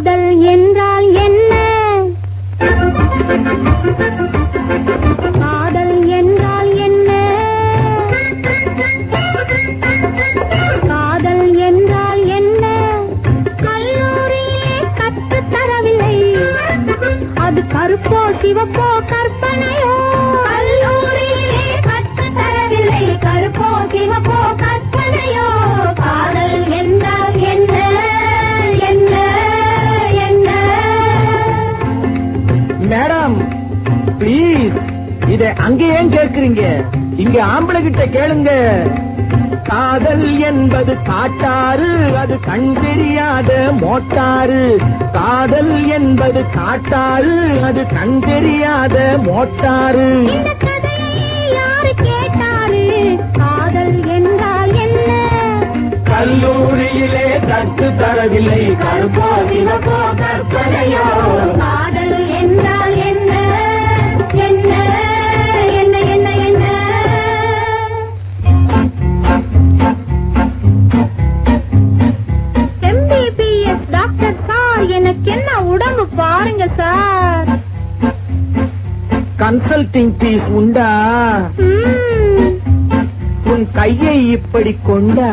காதல் என்றால் என்ன காதல் என்றால் என்ன காதல் என்றால் என்ன கல்லூரியிலே கற்றுத் தரவில்லை அது கருப்போ சிவப்போ கற்பனையோ கல்லூரியிலே கற்றுத் தரவில்லை கருப்போ சிவப்போ கற்பனையோ காதல் என்றால் என்ன என்ன என்ன மேடம் ப்ளீஸ் இத அங்க ஏன் கேக்குறீங்க இங்க ஆம்பளை கிட்ட கேளுங்க காதல் என்பது காட்டாறு அது கண் தெரியாத மோட்டாரு காதல் என்பது காட்டாறு அது கண் தெரியாத மோட்டாரு இந்த கதையை யாரு கேட்டாரு காதல் என்றால் என்ன கல்லூரியிலே கற்று தரவில்லை கருப்போ சிவப்போ கற்பனையோ காதல் என்றால் என்ன என்ன என்ன என்ன என்ன எம்பிபிஎஸ் டாக்டர் சார் எனக்கு என்ன உடம்பு பாருங்க சார் கன்சல்டிங் ஃபீஸ் உண்டா ம், உன் கையை இப்படி கொண்டா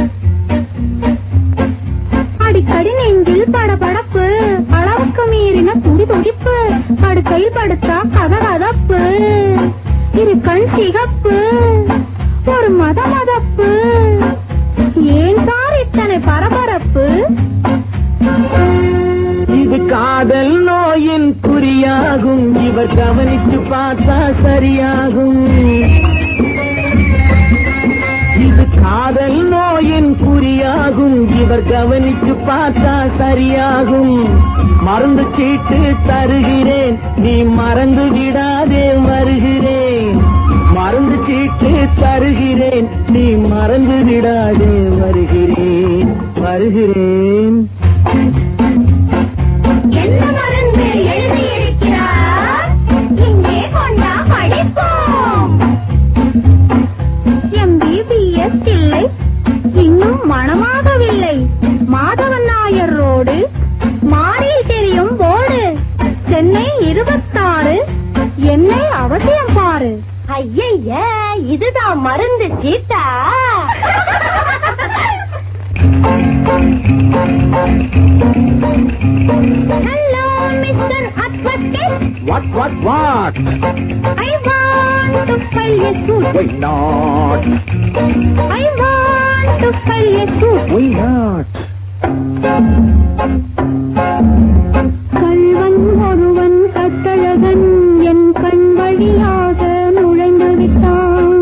அடிக்கடி நெஞ்சில் படபடப்பு அளவுக்கு மீறின துடி துடிப்பு படுக்கையில் படுத்தா கதகதப்பு இரு கண் சிகப்பு ஒரு மத மதப்பு ஏன் சார் இத்தனை பரபரப்பு இது காதல் நோயின் குறியாகும் இவர் கவனித்து பார்த்தா சரியாகும் இது காதல் நோயின் குறியாகும் இவர் கவனித்து பார்த்தா சரியாகும் மருந்து சீட்டு தருகிறேன் நீ மறந்து விடாதே வருகிறேன் மருந்து சீட்டு தருகிறேன் நீ மறந்து விடாதே வருகிறேன் வருகிறேன் என்ன மருந்து எழுதியிருக்கிறார் இங்கே கொண்டா படிப்போம் எம்பிபிஎஸ் இல்லை இன்னும் மனமாகவில்லை மாதவன் நாயர் ரோடு மாறில் தெரியும் போர்டு சென்னை இருபத்தாறு என்னை அவசியம் பாரு ஐய இதுதான் மருந்து சீட்டா hello mister advocate What, what, what? I want to file a suit. Why not? I want to file a suit. Why not? கள்வன் ஒருவன் கட்டழகன் என் கண் வழியாக நுழைந்து விட்டான்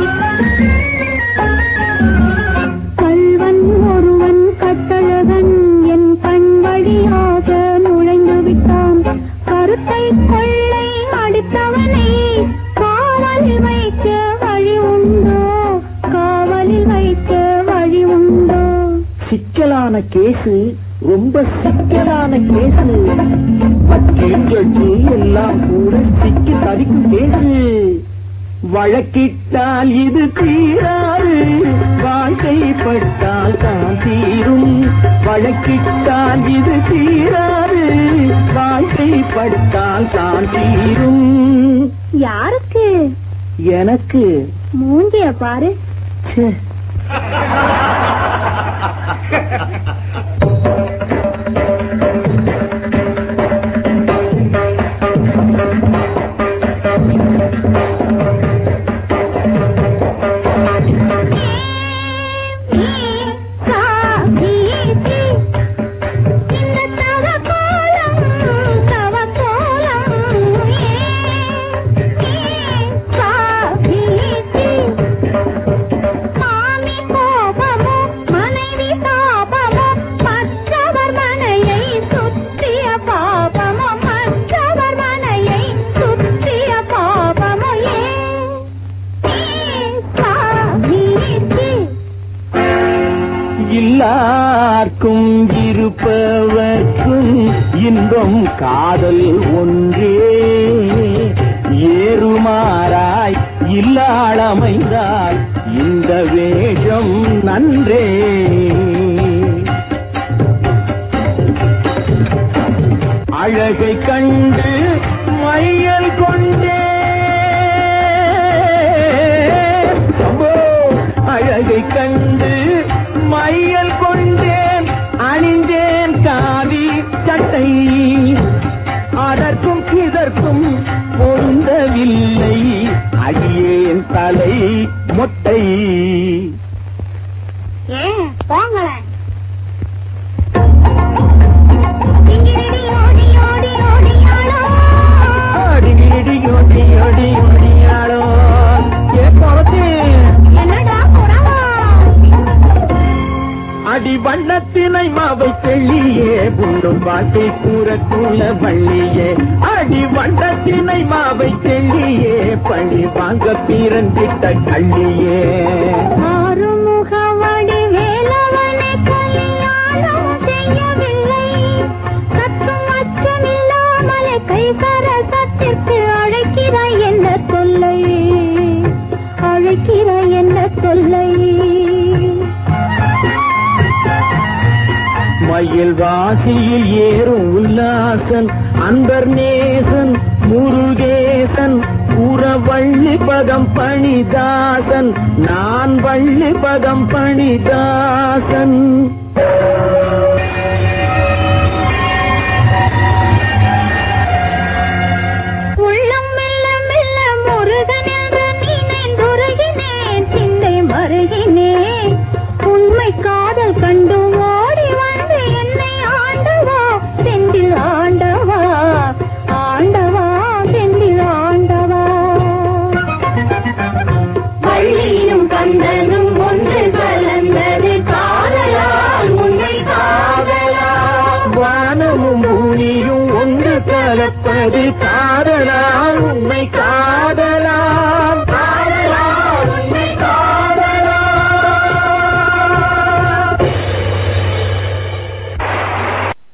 கள்வன் ஒருவன் கட்டழகன் என் கண் வழியாக நுழைந்து விட்டான் கருத்தை கொள்ளை அடித்தவனை காவலில் வைக்க வழி உண்டோ காவலில் வைக்க வழி உண்டோ சிக்கலான கேசு ரொம்ப சிக்கலான கேசு வக்கீல் ஜட்ஜி எல்லாம் கூட சிக்கி தவிக்கும் கேசு வழக்கிட்டால் இது தீராது வாழ்க்கைப்பட்டால் தான் தீரும் வழக்கிட்டால் இது தீராது வாழ்க்கைப்பட்டால் தான் தீரும் யாருக்கு எனக்கு மூஞ்சிய பாரு ச்சே. எல்லார்க்கும் இருப்பவர்க்கும் இன்பம் காதல் ஒன்றே ஏறுமாறாய் இல்லாளமைந்தால் இந்த வேஷம் நன்றே அழகை கண்டு மையல் கொண்டே அம்போ, அழகை கண்டு மையல் கொண்டேன் அணிந்தேன் காவி சட்டை அதற்கும் இதற்கும் பொருந்தவில்லை அடியேன் தலை மொட்டை ஏன் போங்களேன் இங்கிடி ஓடி ஓடி ஓடியாளோ அடி இடி ஒடி ஒடி ஒடியாளோ ஏ பொறத்து என்னடா குறவா அடி வண்ணத்தினை மாவை தெள்ளியே புண்டும் பாட்டை கூறக்குள்ள வள்ளியே அடி வண்ணத்தினை மாவை தெள்ளியே பழி வாங்க பிறந்திட்ட கள்ளியே ஆறுமுகவடி வேலவனை கல்யாணம் செய்யவில்லை கற்றும் அச்சமில்லாமலே கைகரசத்திற்கு அழைக்கிறாய் என்ன தொல்லை அழைக்கிறாய் என்ன தொல்லை மயில் வாசியில் ஏறும் உல்லாசன் அன்பர் நேசன் முருகேசன் புற வள்ளி பதம் பணிதாசன் நான் வள்ளி பதம் பணிதாசன் உள்ளம் மெல்ல மெல்ல முருகன் என்று நினைந்துருகினேன் சிந்தை மருகினேன் உண்மை காதல் கண்டு ஓடி வந்து என்னை ஆண்டவா செந்தில் ஆண்டவா ஆண்டவா செந்தில் ஆண்டவா வள்ளியும் கந்தனும் ஒன்று கலந்தது காதலால் உன்னை காதலா வானமும் பூமியும் ஒன்று கலப்பது காதலா உண்மை காதலா